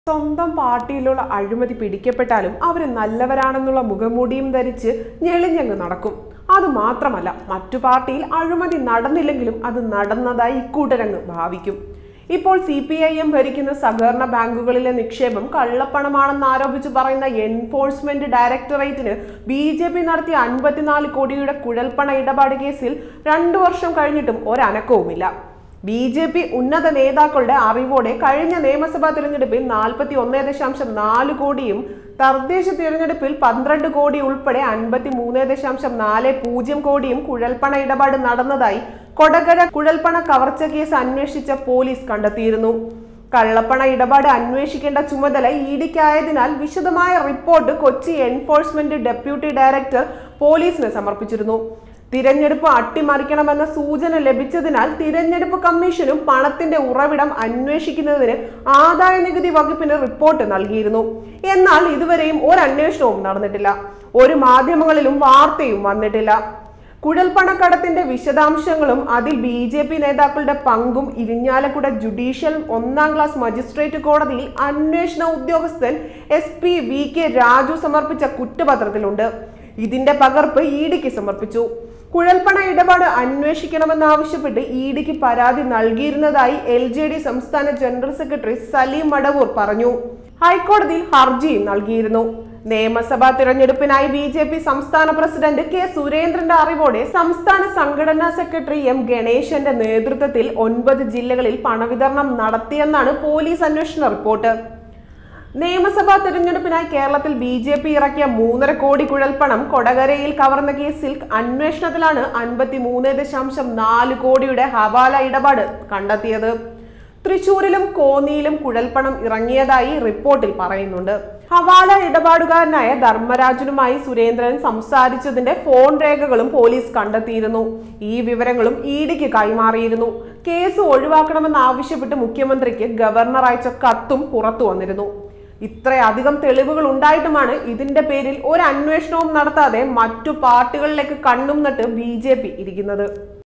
സ്വന്തം പാർട്ടിയിലുള്ള അഴിമതി പിടിക്കപ്പെട്ടാലും അവർ നല്ലവരാണെന്നുള്ള മുഖംമൂടിയും ധരിച്ച് ഞെളിഞ്ഞങ്ങ് നടക്കും അത് മാത്രമല്ല മറ്റു പാർട്ടിയിൽ അഴിമതി നടന്നില്ലെങ്കിലും അത് നടന്നതായി ഇക്കൂട്ടരങ്ങ് ഭാവിക്കും ഇപ്പോൾ സി പി ഐ എം ഭരിക്കുന്ന സഹകരണ ബാങ്കുകളിലെ നിക്ഷേപം കള്ളപ്പണമാണെന്ന് ആരോപിച്ച് പറയുന്ന എൻഫോഴ്സ്മെന്റ് ഡയറക്ടറേറ്റിന് ബി ജെ പി നടത്തിയ അൻപത്തിനാല് കോടിയുടെ കുഴൽപ്പണ ഇടപാട് കേസിൽ രണ്ടു വർഷം കഴിഞ്ഞിട്ടും ഒരനക്കവുമില്ല ബി ജെ പി ഉന്നത നേതാക്കളുടെ അറിവോടെ കഴിഞ്ഞ നിയമസഭാ തിരഞ്ഞെടുപ്പിൽ നാൽപ്പത്തി ഒന്ന് ദശാംശം നാല് കോടിയും തദ്ദേശ തിരഞ്ഞെടുപ്പിൽ പന്ത്രണ്ട് കോടി ഉൾപ്പെടെ അൻപത്തി മൂന്ന് ദശാംശം നാല് പൂജ്യം കോടിയും കുഴൽപ്പണ ഇടപാട് നടന്നതായി കൊടകര കുഴൽപ്പണ കവർച്ച കേസ് അന്വേഷിച്ച പോലീസ് കണ്ടെത്തിയിരുന്നു കള്ളപ്പണ ഇടപാട് അന്വേഷിക്കേണ്ട ചുമതല ഇഡിക്കായതിനാൽ വിശദമായ report Kochi enforcement deputy director പോലീസിന് സമർപ്പിച്ചിരുന്നു തിരഞ്ഞെടുപ്പ് അട്ടിമറിക്കണമെന്ന സൂചന ലഭിച്ചതിനാൽ തിരഞ്ഞെടുപ്പ് കമ്മീഷനും പണത്തിന്റെ ഉറവിടം അന്വേഷിക്കുന്നതിന് ആദായ നികുതി വകുപ്പിന് റിപ്പോർട്ട് നൽകിയിരുന്നു എന്നാൽ ഇതുവരെയും ഒരു അന്വേഷണവും നടന്നിട്ടില്ല ഒരു മാധ്യമങ്ങളിലും വാർത്തയും വന്നിട്ടില്ല കുഴൽപ്പണക്കടത്തിന്റെ വിശദാംശങ്ങളും അതിൽ ബി ജെ പി നേതാക്കളുടെ പങ്കും ഇരിഞ്ഞാലക്കുട ജുഡീഷ്യൽ ഒന്നാം ക്ലാസ് മജിസ്ട്രേറ്റ് കോടതിയിൽ അന്വേഷണ ഉദ്യോഗസ്ഥൻ S P V K Raju സമർപ്പിച്ച കുറ്റപത്രത്തിലുണ്ട് ഇതിന്റെ പകർപ്പ് ഇ ഡിക്ക് സമർപ്പിച്ചു കുഴൽപ്പണ ഇടപാട് അന്വേഷിക്കണമെന്നാവശ്യപ്പെട്ട് ഇ ഡിക്ക് പരാതി നൽകിയിരുന്നതായി എൽ ജെ ഡി സംസ്ഥാന ജനറൽ സെക്രട്ടറി സലീം മടവൂർ പറഞ്ഞു ഹൈക്കോടതിയിൽ ഹർജിയും നൽകിയിരുന്നു നിയമസഭാ തിരഞ്ഞെടുപ്പിനായി ബി ജെ പി സംസ്ഥാന പ്രസിഡന്റ് കെ സുരേന്ദ്രന്റെ അറിവോടെ സംസ്ഥാന സംഘടനാ സെക്രട്ടറി എം ഗണേശന്റെ നേതൃത്വത്തിൽ ഒൻപത് ജില്ലകളിൽ പണവിതരണം നടത്തിയെന്നാണ് പോലീസ് അന്വേഷണ റിപ്പോർട്ട് നിയമസഭാ തിരഞ്ഞെടുപ്പിനായി കേരളത്തിൽ ബി ജെ പി ഇറക്കിയ മൂന്നര കോടി കുഴൽപ്പണം കൊടകരയിൽ കവർന്ന കേസിൽ അന്വേഷണത്തിലാണ് അൻപത്തി മൂന്ന് ദശാംശം നാല് കോടിയുടെ ഹവാല ഇടപാട് കണ്ടെത്തിയത് തൃശൂരിലും കോന്നിയിലും കുഴൽപ്പണം ഇറങ്ങിയതായി റിപ്പോർട്ടിൽ പറയുന്നുണ്ട് ഹവാല ഇടപാടുകാരനായ ധർമ്മരാജനുമായി സുരേന്ദ്രൻ സംസാരിച്ചതിന്റെ ഫോൺ രേഖകളും പോലീസ് കണ്ടെത്തിയിരുന്നു ഈ വിവരങ്ങളും ഇ ഡിക്ക് കൈമാറിയിരുന്നു കേസ് ഒഴിവാക്കണമെന്ന് ആവശ്യപ്പെട്ട് മുഖ്യമന്ത്രിക്ക് ഗവർണർ അയച്ച കത്തും പുറത്തു വന്നിരുന്നു ഇത്രയധികം തെളിവുകൾ ഉണ്ടായിട്ടുമാണ് ഇതിന്റെ പേരിൽ ഒരു അന്വേഷണവും നടത്താതെ മറ്റു പാർട്ടികളിലേക്ക് കണ്ണും നട്ട് ബി ഇരിക്കുന്നത്